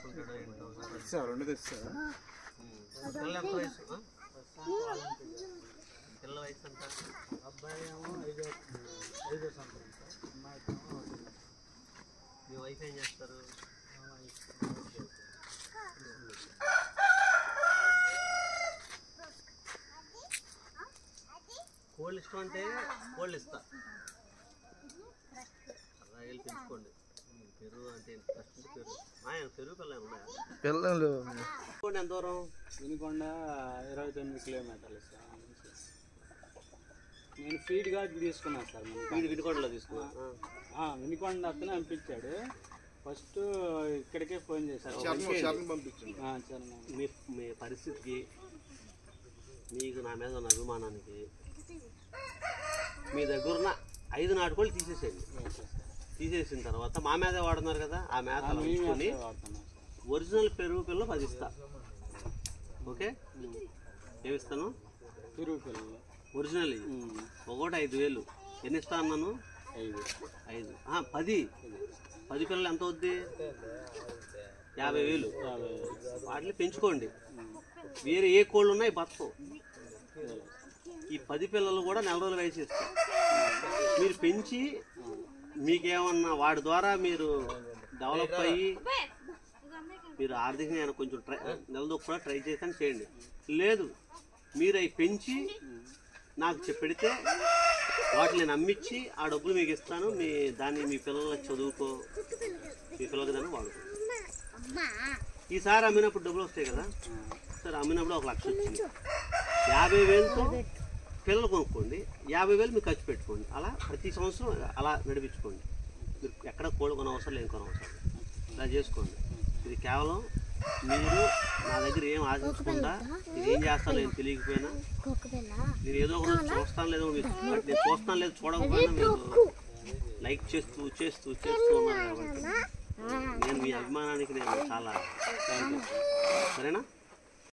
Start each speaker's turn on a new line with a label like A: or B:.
A: చేసుకుంటాడో ఏంటో
B: తెచ్చా రెండు తెచ్చా
A: పిల్ల ఎంత వయసు ఆ? పిల్ల వయసు ఎంత
C: అబ్బాయి ఏమో ఐదో ఐదో సంవత్సరం సార్ అమ్మాయికి ఏమో ఒకటి.
A: మీ వైఫ్ ఏం చేస్తారు కోళ్ళు ఇష్టం అంటే కోళ్ళు ఇస్తా రాయలు పెంచుకోండి పెరుగు అంటే ఎంత కష్టం పెరుగు ఆయన పెరుగు పిల్లలు ఉన్నాయా
B: పిల్లలు
A: పెంచుకోండి ఎంత దూరం
C: వినుకొండ ఇరవై తొమ్మిది కిలోమీటర్లు సార్ ఆ నుంచి. నేను ఫీడ్ గా తీసుకున్నాను సార్ మనకి.
A: వీడి విడికొండలో తీసుకున్నా
C: ఆ, వినుకొండ అతను పంపించాడు ఫస్ట్ ఇక్కడికే ఫోన్ చేశారు
B: శరణ్ శరణ్ పంపించండి
C: ఆ, సరే
A: మీ మీ పరిస్థితికి మీకు నా మీద ఉన్న అభిమానానికి మీ దగ్గర ఉన్న ఐదు నాటుకోళ్ళు తీసేసేయండి తీసేసిన తర్వాత మా మీదే వాడుతున్నారు కదా ఆ మేత అలా ఉంచుకొని
C: వాడుతున్నాం సార్
A: ఒరిజినల్ పెరుగు పిల్ల పది ఇస్తా ఓకే ఏమిస్తాను
C: తిరుగు పిల్లలు
A: ఒరిజినల్ ఇది. ఒకటి ఐదు వేలు ఎన్ని ఇస్తా అన్నాను
C: ఐదు
A: ఐదు ఆ, పది పది పిల్లలు ఎంత అవుద్ది యాభై వేలు
C: యాభై
A: వాటిని పెంచుకోండి వేరే ఏ కోళ్ళు ఉన్నాయి బతకవు ఈ పది పిల్లలు కూడా నెల రోజులు వయసు ఇస్తాయి మీరు పెంచి మీకేమన్నా వాడి ద్వారా మీరు డెవలప్ అయ్యి మీరు ఆర్థికంగా ఏమైనా కొంచెం ట్రై నిలదొక్కుడా ట్రై చేస్తాను చేయండి లేదు మీరు అవి పెంచి నాకు చె- పెడితే వాటిని నేను అమ్మిచ్చి ఆ డబ్బులు మీకు ఇస్తాను మీ దాన్ని మీ పిల్లలకి చదువుకో మీ పిల్లలకి దాన్ని వాడుకో ఈసారి అమ్మినప్పుడు డబ్బులు వస్తాయి కదా సరే అమ్మినప్పుడు ఒక లక్ష వచ్చింది యాభై వేలతో పిల్లలు కొనుక్కోండి యాభై వేలు మీరు ఖర్చు పెట్టుకోండి అలా ప్రతి సంవత్సరం అలా నడిపించుకోండి మీరు ఎక్కడ కోడి కొన అవసరం లేదు కొన అవసరం లేదు. ఇలా చేసుకోండి ఇది కేవలం మీరు నా దగ్గర ఏం ఆశించకుండా ఇది ఏం చేస్తాను నేను తెలియకపోయినా నేను ఏదో ఒక రోజు చూస్తాను లేదో మీరు బట్ నేను చూస్తాను లేదు చూడకపోయినా మీరు లైక్ చేస్తూ చేస్తూ చేస్తూ ఉన్నారు కాబట్టి నేను మీ అభిమానానికి నేను చాలా థ్యాంక్ యూ సరేనా